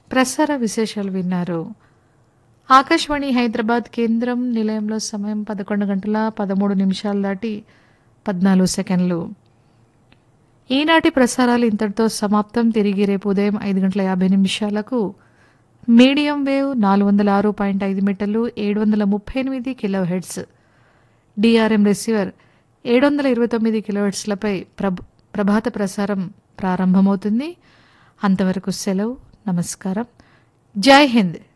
ప్రసార విశేషాలు విన్నారు ఆకాశవాణి హైదరాబాద్ కేంద్రం నిలయంలో సమయం పదకొండు గంటల పదమూడు నిమిషాలు దాటి పద్నాలుగు సెకండ్లు ఈనాటి ప్రసారాలు ఇంతటితో సమాప్తం తిరిగి రేపు ఉదయం ఐదు గంటల యాభై నిమిషాలకు మీడియం వేవ్ నాలుగు వందల ఆరు పాయింట్ ఐదు మీటర్లు ఏడు వందల ముప్పై ఎనిమిది కిలో హెడ్స్ డిఆర్ఎం రిసీవర్ ఏడు వందల ఇరవై తొమ్మిది కిలో హెడ్స్లపై ప్రభ ప్రభాత ప్రసారం ప్రారంభమవుతుంది అంతవరకు సెలవు నమస్కారం జై హింద్